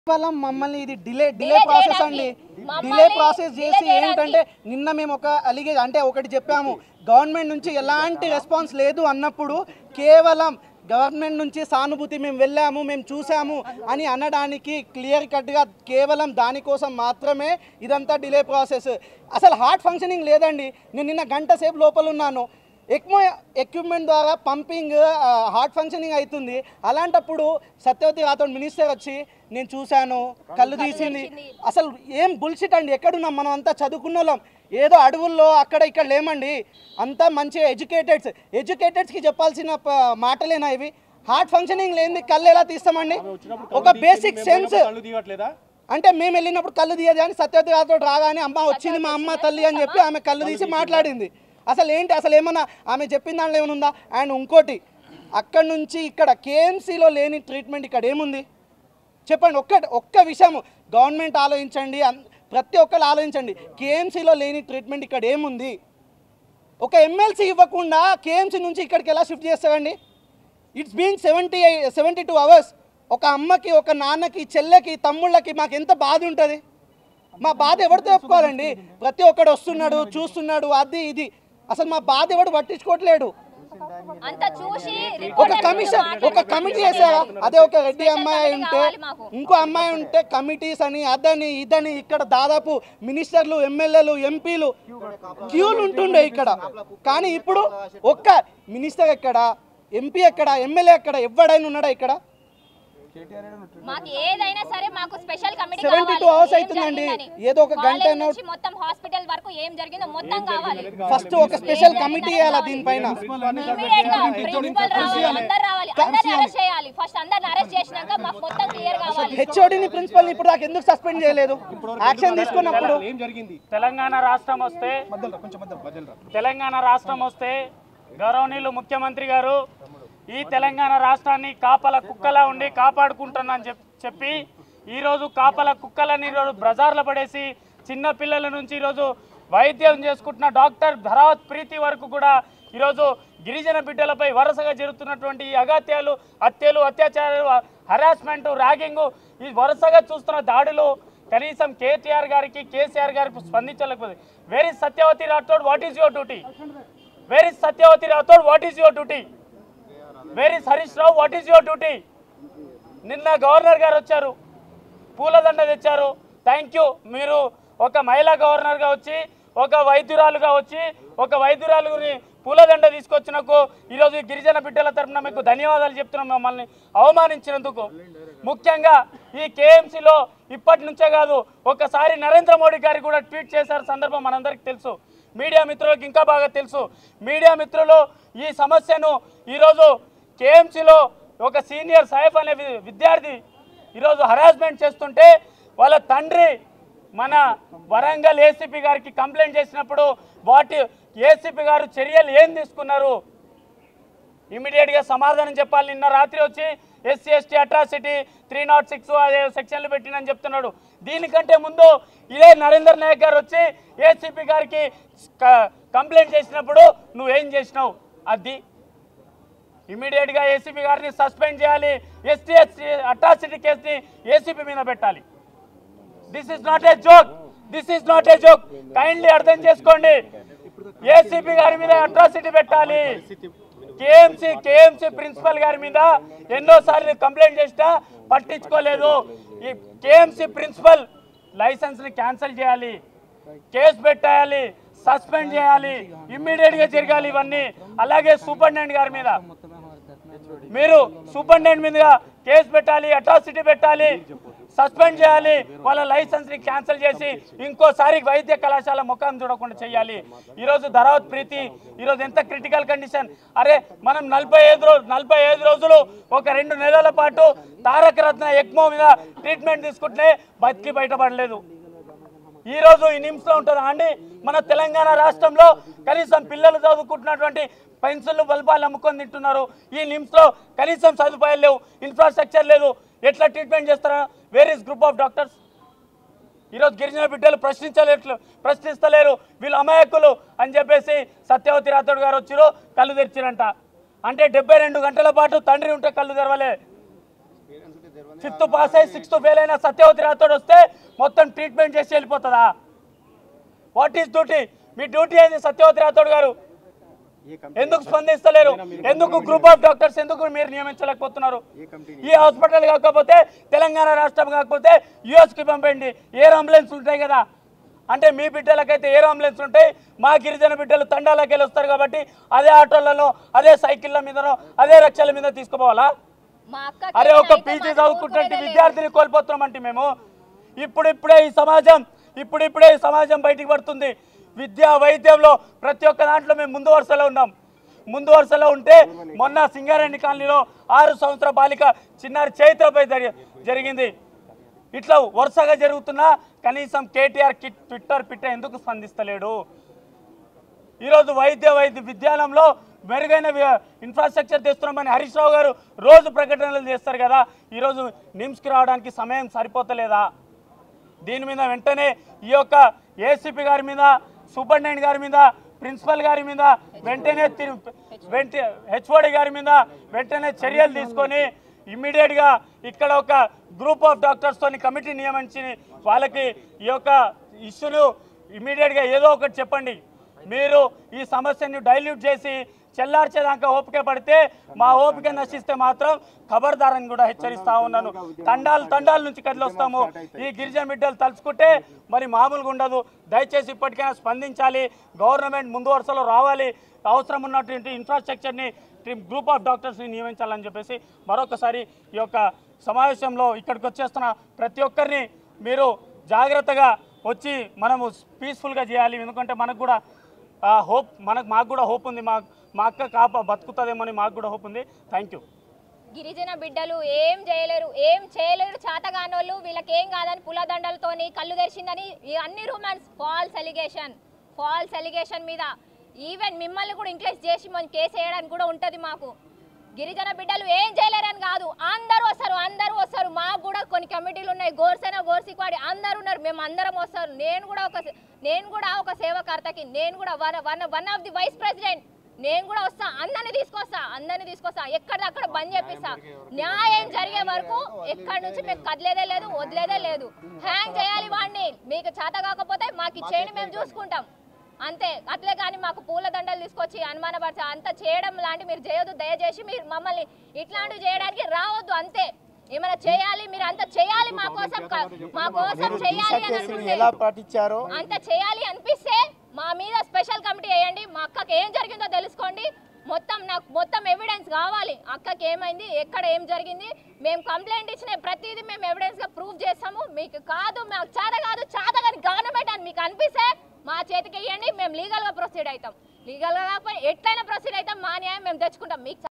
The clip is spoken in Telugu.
కేవలం మమ్మల్ని ఇది డిలే డిలే Delay ప్రాసెస్ చేయడానికి. అండి మమ్మల్ని డిలే ప్రాసెస్ delay చేసి చేయడానికి. ఏంటంటే నిన్న మేము ఒక అలిగే అంటే ఒకటి చెప్పాము గవర్నమెంట్ నుంచి ఎలాంటి రెస్పాన్స్ లేదు అన్నప్పుడు కేవలం గవర్నమెంట్ నుంచి సానుభూతి మేము వెళ్ళాము మేము చూసాము అని అనడానికి క్లియర్ కట్గా కేవలం దానికోసం మాత్రమే ఇదంతా డిలే ప్రాసెస్ అసలు హార్ట్ ఫంక్షనింగ్ లేదండి నేను నిన్న గంట సేపు లోపల ఉన్నాను ఎక్కువ ఎక్విప్మెంట్ ద్వారా పంపింగ్ హార్ట్ ఫంక్షనింగ్ అవుతుంది అలాంటప్పుడు సత్యవతి రాథోడ్ మినిస్టర్ వచ్చి నేను చూశాను కళ్ళు తీసింది అసలు ఏం బుల్షిట్ అండి ఎక్కడున్నాం మనం అంతా చదువుకున్న వాళ్ళం ఏదో అడవుల్లో అక్కడ ఇక్కడ లేమండి అంతా మంచిగా ఎడ్యుకేటెడ్స్ ఎడ్యుకేటెడ్స్కి చెప్పాల్సిన ప- మాటలేనా ఇవి హార్ట్ ఫంక్షనింగ్ లేనిది కళ్ళు ఎలా తీస్తామండి ఒక బేసిక్ సెన్స్ కళ్ళు తీయట్లేదా అంటే మేము వెళ్ళినప్పుడు కళ్ళు తీయదు కానీ సత్యవతి రాథోడ్ రాగానే అమ్మ వచ్చింది మా అమ్మ తల్లి అని చెప్పి ఆమె కళ్ళు తీసి మాట్లాడింది అసలు ఏంటి అసలు ఏమన్నా ఆమె చెప్పిన దాంట్లో ఏమైనా ఉందా అండ్ ఇంకోటి అక్కడ నుంచి ఇక్కడ కేఎంసీలో లేని ట్రీట్మెంట్ ఇక్కడ ఏముంది చెప్పండి ఒక్క ఒక్క విషయం గవర్నమెంట్ ఆలోచించండి అన్- ప్రతి ఒక్కరు ఆలోచించండి కేఎంసీలో లేని ట్రీట్మెంట్ ఇక్కడ ఏముంది ఒక ఎమ్మెల్సీ ఇవ్వకుండా కేఎంసీ నుంచి ఇక్కడికి ఎలా షిఫ్ట్ చేస్తారండి it's being seventy seventy two hours ఒక అమ్మకి ఒక నాన్నకి చెల్లెకి తమ్ముళ్ళకి మాకు ఎంత బాధ ఉంటుంది మా బాధ ఎవరితో చెప్పుకోవాలండి ప్రతి ఒక్కడు వస్తున్నాడు చూస్తున్నాడు అది ఇది అసలు మా బాధ ఎవడు పట్టించుకోవట్లేడు అంత చూసి ఒక report కమిషన్ అనుకుంటూ ఒక కమిటీ వేసారా అదే ఒక రెడ్డి Special అమ్మాయి committee ఉంటే కావాలి మాకు. ఇంకో అమ్మాయి ఉంటే కమిటీస్ అని అదని ఇదని ఇక్కడ దాదాపు మినిస్టర్లు ఎమ్మెల్యేలు ఎంపీలు క్యూలు ఉంటుండే ఇక్కడ కానీ ఇప్పుడు ఒక్క మినిస్టర్ ఎక్కడ ఎంపీ ఎక్కడ ఎమ్మెల్యే ఎక్కడ ఎవడైనా ఉన్నాడా ఇక్కడ మాకు ఏదైనా సరే మాకు స్పెషల్ కమిటీ 72 hours అవుతుందండి. ఏదో ఒక గంట అయినా- మొత్తం హాస్పిటల్ వరకు ఏం జరిగిందో మొత్తం కావాలి ఫస్ట్ ఒక స్పెషల్ కమిటీ వేయాలా దీనిపైన Immediate గా ప్రిన్సిపల్ రావాలి అందరు రావాలి అందరిని అరెస్ట్ చేయాలి ఫస్ట్ అందరిని అరెస్ట్ చేసినాక మాకు మొత్తం క్లియర్ కావాలి హెచ్ఓడిని ప్రిన్సిపల్ ఇప్పుడు దాకా ఎందుకు సస్పెండ్ చేయలేదు యాక్షన్ తీసుకున్నప్పుడు ఏం జరిగింది తెలంగాణ రాష్ట్రం వస్తే తెలంగాణ రాష్ట్రం వస్తే గౌరవనీయులు ముఖ్యమంత్రి గారు ఈ తెలంగాణ రాష్ట్రాన్ని కాపల కుక్కలా ఉండి కాపాడుకుంటున్నాను చెప్ చెప్పి ఈరోజు కాపల కుక్కలని ఈరోజు బజార్లో పడేసి చిన్న పిల్లల నుంచి ఈరోజు వైద్యం చేసుకుంటున్న డాక్టర్ ధరావత్ ప్రీతి వరకు కూడా ఈరోజు గిరిజన బిడ్డలపై వరుసగా జరుగుతున్నటువంటి ఈ అగాత్యాలు హత్యలు అత్యాచారాలు హరాస్మెంట్ ర్యాగింగ్ ఈ వరుసగా చూస్తున్న దాడులు కనీసం కేటీఆర్ గారికి కేసీఆర్ గారికి స్పందించలేకపోతే where is Satyavathi Rathod what is your duty where is Satyavathi Rathod what is your duty where is Harish Rao what is your duty నిన్న గవర్నర్ గారు వచ్చారు పూలదండ తెచ్చారు థ్యాంక్ యూ మీరు ఒక మహిళా గవర్నర్గా వచ్చి ఒక వైద్యురాలుగా వచ్చి ఒక వైద్యురాలుని పూలదండ తీసుకొచ్చినకు ఈరోజు ఈ గిరిజన బిడ్డల తరపున మీకు ధన్యవాదాలు చెప్తున్నాం మమ్మల్ని అవమానించినందుకు ముఖ్యంగా ఈ కేఎంసీలో ఇప్పటి నుంచే కాదు ఒకసారి నరేంద్ర మోడీ గారు కూడా ట్వీట్ చేశారు సందర్భం మనందరికీ తెలుసు మీడియా మిత్రులకు ఇంకా బాగా తెలుసు మీడియా మిత్రులు ఈ సమస్యను ఈరోజు కేఎంసీలో ఒక సీనియర్ సాహెబ్ అనే వి- విద్యార్థి ఈరోజు హరాస్మెంట్ చేస్తుంటే వాళ్ళ తండ్రి మన వరంగల్ ఏసీపీ గారికి కంప్లైంట్ చేసినప్పుడు వాటి ఏసీపీ గారు చర్యలు ఏం తీసుకున్నారు ఇమీడియట్గా సమాధానం చెప్పాలి నిన్న రాత్రి వచ్చి SC ST atrocity three nought six అదే సెక్షన్లు పెట్టినని చెప్తున్నాడు దీనికంటే ముందు ఇదే నరేందర్ నాయక్ గారు వచ్చి ఏసీపీ గారికి క- కంప్లైంట్ చేసినప్పుడు నువ్వేం చేసినావు అది ఇమీడియట్గా ఏసీపీ గారిని సస్పెండ్ చేయాలి ఎస్టీ ఎస్టీ అట్రాసిటీ కేసుని ఏసీపీ మీద పెట్టాలి this is not a joke this is not a joke kindly అర్థం చేసుకోండి ఏసీపీ గారి మీద అట్రాసిటీ పెట్టాలి కేఎంసీ కేఎంసీ ప్రిన్సిపల్ గారి మీద ఎన్నోసార్లు కంప్లైంట్ చేసినా పట్టించుకోలేదు ఈ కేఎంసీ ప్రిన్సిపల్ లైసెన్స్ ని క్యాన్సిల్ చేయాలి కేసు పెట్టేయాలి సస్పెండ్ చేయాలి ఇమ్మీడియట్ గా జరగాలి ఇవన్నీ అలాగే సూపరింటెండెంట్ గారి మీద మీరు సూపరింటెండెంట్ మీద కేసు పెట్టాలి అట్రాసిటీ పెట్టాలి సస్పెండ్ చేయాలి వాళ్ళ లైసెన్స్ ని క్యాన్సిల్ చేసి ఇంకోసారి వైద్య కళాశాల ముఖం చూడకుండా చేయాలి ఈరోజు ధరావత్ ప్రీతి ఈరోజు ఎంత క్రిటికల్ కండిషన్ అరే మనం నలభై ఐదు రోజు నలభై ఐదు రోజులు ఒక రెండు నెలల పాటు తారక రత్న ఎక్మో మీద ట్రీట్మెంట్ తీసుకుంటే బతికి బయటపడలేదు ఈ రోజు ఈ నిమ్స్ లో ఉంటుందా అండి మన తెలంగాణ రాష్ట్రంలో కనీసం పిల్లలు చదువుకుంటున్నటువంటి పెన్సిల్ బల్బాలు అమ్ముకొని తింటున్నారు ఈ నిమ్స్ లో కనీసం సదుపాయాలు లేవు ఇన్ఫ్రాస్ట్రక్చర్ లేదు ఎట్లా ట్రీట్మెంట్ చేస్తారా where is group of doctors ఈరోజు గిరిజన బిడ్డలు ప్రశ్నించలేట్లు ప్రశ్నిస్తలేరు వీళ్ళు అమాయకులు అని చెప్పేసి సత్యవతి రాథోడ్ గారు వచ్చిరో కళ్ళు తెరిచిరంట అంటే డెబ్బై రెండు గంటల పాటు తండ్రి ఉంటే కళ్ళు తెరవలే ఫిఫ్త్ పాస్ అయ్యి సిక్స్త్ ఫెయిల్ అయిన సత్యవతి రాథోడ్ వస్తే మొత్తం ట్రీట్మెంట్ చేసి వెళ్ళిపోతుందా వాట్ ఈస్ డ్యూటీ మీ డ్యూటీ ఏంది సత్యవతి రాథోడ్ గారు ఎందుకు స్పందిస్తలేరు ఎందుకు గ్రూప్ ఆఫ్ డాక్టర్స్ ఎందుకు మీరు నియమించలేకపోతున్నారు ఈ హాస్పిటల్ కాకపోతే తెలంగాణ రాష్ట్రం కాకపోతే యుఎస్కి పంపండి ఎయిర్ అంబులెన్స్ ఉంటాయి కదా అంటే మీ బిడ్డలకైతే ఎయిర్ అంబులెన్స్ ఉంటాయి మా గిరిజన బిడ్డలు తండాలకి వెళ్ళి వస్తారు కాబట్టి అదే ఆటోలలో అదే సైకిళ్ళ మీదనో అదే రక్షల మీద తీసుకుపోవాలా మా అక్క అరే ఒక పీజీ చదువుకుంటే విద్యార్థిని కోల్పోతున్నామంటే మేము ఇప్పుడిప్పుడే ఈ సమాజం ఇప్పుడిప్పుడే ఈ సమాజం బయటికి పడుతుంది విద్యా వైద్యంలో ప్రతి ఒక్క దాంట్లో మేము ముందు వరుసలో ఉన్నాం ముందు వరుసలో ఉంటే మొన్న సింగారెడ్డి కాలనీలో ఆరు సంవత్సర బాలిక చిన్నారి చైత్రపై జరి- జరిగింది ఇట్లా వరుసగా జరుగుతున్నా కనీసం కేటీఆర్ కిట్ ట్విట్టర్ పిట్ట ఎందుకు స్పందిస్తలేడు ఈరోజు వైద్య వైద్య విద్యాలయంలో మెరుగైన వి- ఇన్ఫ్రాస్ట్రక్చర్ తెస్తున్నామని హరీష్ రావు గారు రోజు ప్రకటనలు చేస్తారు కదా ఈరోజు నిమ్స్కి రావడానికి సమయం సరిపోతలేదా దీని మీద వెంటనే ఈ యొక్క ఏసీపీ గారి మీద సూపరింటెండెంట్ గారి మీద ప్రిన్సిపల్ గారి మీద వెంటనే తి- వెంట హెచ్ఓడి గారి మీద వెంటనే చర్యలు తీసుకొని ఇమ్మీడియట్గా ఇక్కడ ఒక గ్రూప్ ఆఫ్ డాక్టర్స్తోని కమిటీ నియమించి వాళ్ళకి ఈ యొక్క ఇష్యూను ఇమ్మీడియట్గా ఏదో ఒకటి చెప్పండి మీరు ఈ సమస్యని డైల్యూట్ చేసి చెల్లార్చేదాకా ఓపిక పడితే మా ఓపిక నశిస్తే మాత్రం ఖబర్దారని కూడా హెచ్చరిస్తా ఉన్నాను తండాలు తండాల నుంచి కదిలొస్తాము ఈ గిరిజన బిడ్డలు తలుచుకుంటే మరి మామూలుగా ఉండదు దయచేసి ఇప్పటికైనా స్పందించాలి గవర్నమెంట్ ముందు వరుసలో రావాలి అవసరం ఉన్నటువంటి ఇన్ఫ్రాస్ట్రక్చర్ని గ్రూప్ ఆఫ్ డాక్టర్స్ని నియమించాలని చెప్పేసి మరొకసారి ఈ యొక్క సమావేశంలో ఇక్కడికి వచ్చేస్తున్న ప్రతి ఒక్కరిని మీరు జాగ్రత్తగా వచ్చి మనము పీస్ఫుల్గా చేయాలి ఎందుకంటే మనకు కూడా హోప్ మనకు మాకు కూడా హోప్ ఉంది మా మా అక్క కాప బతుకుతుందేమో అని మాకు కూడా హోప్ ఉంది థ్యాంక్ యూ గిరిజన బిడ్డలు ఏం చేయలేరు ఏం చేయలేరు చేతగానోళ్ళు వీళ్ళకి ఏం కాదని పులదండలతోని కళ్ళు తెరిచిందని ఈ అన్ని rumours false allegation false allegation మీద ఈవెన్ మిమ్మల్ని కూడా ఇంక్లెస్ చేసి మనం కేసు వేయడానికి కూడా ఉంటుంది మాకు గిరిజన బిడ్డలు ఏం చేయలేరని కాదు అందరూ వస్తారు అందరూ వస్తారు మాకు కూడా కొన్ని కమిటీలు ఉన్నాయి గోర్సేన గోర్సిక్వాడి అందరూ ఉన్నారు మేము అందరం వస్తారు నేను కూడా ఒక నేను కూడా ఒక సేవకర్తకి నేను కూడా one one one of the vice president నేను కూడా వస్తా అందరిని తీసుకొస్తా అందరిని తీసుకొస్తా ఎక్కడిదక్కడ బంద్ చేపిస్తా న్యాయం జరిగే వరకు ఎక్కడి నుంచి మేము కదిలేదే లేదు వదిలేదే లేదు హ్యాంగ్ చేయాలి వాడిని మీకు చేత కాకపోతే మాకు ఇచ్చేయండి మేము చూసుకుంటాం అంతే అట్లే కానీ మాకు పూల దండలు తీసుకొచ్చి అనుమానపరచ అంత చేయడం లాంటి మీరు చేయొద్దు దయచేసి మీరు మమ్మల్ని ఇట్లాంటివి చేయడానికి రావద్దు అంతే ఏమైనా చేయాలి మీరు అంత చేయాలి మా కోసం క- మా కోసం చేయాలి అని అనుకుంటే ఎలా పాటించారో అంత చేయాలి అనిపిస్తే మా మీద స్పెషల్ కమిటీ వేయండి మా అక్కకి ఏం జరిగిందో తెలుసుకోండి మొత్తం నాకు మొత్తం ఎవిడెన్స్ కావాలి అక్కకి ఏమైంది ఎక్కడ ఏం జరిగింది మేము కంప్లైంట్ ఇచ్చిన ప్రతిదీ మేము ఎవిడెన్స్ గా ప్రూవ్ చేస్తాము మీకు కాదు మాకు చేత కాదు చేత కానీ గవర్నమెంట్ అని మీకు అనిపిస్తే మా చేతికి ఇవ్వండి మేము లీగల్ గా ప్రొసీడ్ అవుతాం లీగల్ గా కాకపోతే ఎట్లయినా ప్రొసీడ్ అవుతాం మా న్యాయం మేము తెచ్చుకుంటాం మీకు